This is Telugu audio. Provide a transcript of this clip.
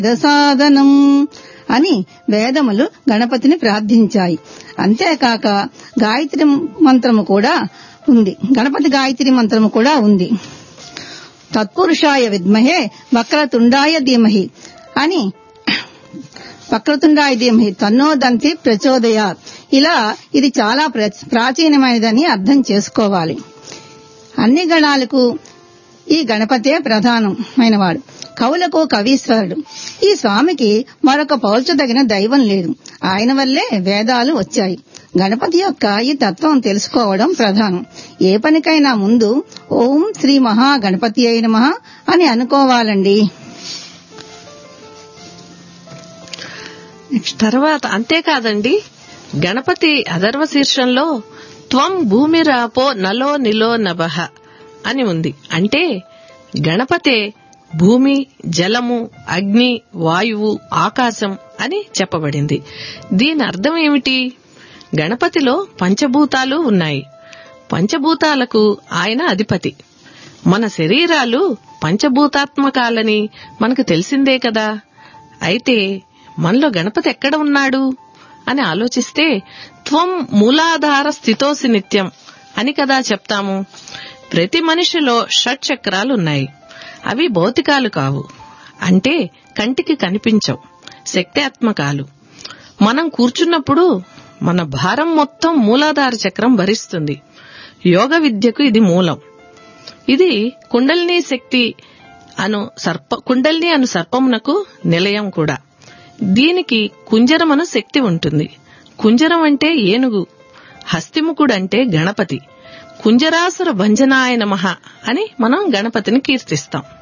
సాధనం అని వేదములు గణపతిని ప్రార్థించాయి అంతేకాక గాయత్రి మంత్రము కూడా ఉంది గణపతి గాయత్రి మంత్రము కూడా ఉంది తత్పురుషాయ విద్మహే వక్రతుండాయ ధీమహి అని వక్రతుండాయ ధీమహి తన్నోదంతి ప్రచోదయాత్ ఇలా ఇది చాలా ప్ర- ప్రాచీనమైనదని అర్థం చేసుకోవాలి అన్ని గణాలకు ఈ గణపతే ప్రధానమైనవాడు కవులకు కవీశ్వరుడు ఈ స్వామికి మరొక పోల్చదగిన దైవం లేదు ఆయన వల్లే వేదాలు వచ్చాయి గణపతి యొక్క ఈ తత్వం తెలుసుకోవడం ప్రధానం ఏ పనికైనా ముందు ఓం శ్రీ మహా గణపతి అయిన మహా అని అనుకోవాలండి తర్వాత అంతేకాదండి గణపతి అధర్వ శీర్షంలో త్వం భూమిరాపో నలో నిలో నభః అని ఉంది అంటే గణపతే భూమి జలము అగ్ని వాయువు ఆకాశం అని చెప్పబడింది దీని అర్థం ఏమిటి గణపతిలో పంచభూతాలు ఉన్నాయి పంచభూతాలకు ఆయన అధిపతి మన శరీరాలు పంచభూతాత్మకాలని మనకు తెలిసిందే కదా అయితే మనలో గణపతి ఎక్కడ ఉన్నాడు అని ఆలోచిస్తే త్వం మూలాధార స్థితోసి నిత్యం అని కదా చెప్తాము ప్రతి మనిషిలో షట్ చక్రాలు ఉన్నాయి అవి భౌతికాలు కావు అంటే కంటికి కనిపించవు శక్త్యాత్మకాలు మనం కూర్చున్నప్పుడు మన భారం మొత్తం మూలాధార చక్రం భరిస్తుంది యోగ విద్యకు ఇది మూలం ఇది కుండలిని శక్తి అను సర్ప కుండలిని అను సర్పమునకు నిలయం కూడా దీనికి కుంజరం అను శక్తి ఉంటుంది కుంజరం అంటే ఏనుగు హస్తిముఖుడు అంటే గణపతి కుంజరాసుర భంజనాయ నమః అని మనం గణపతిని కీర్తిస్తాం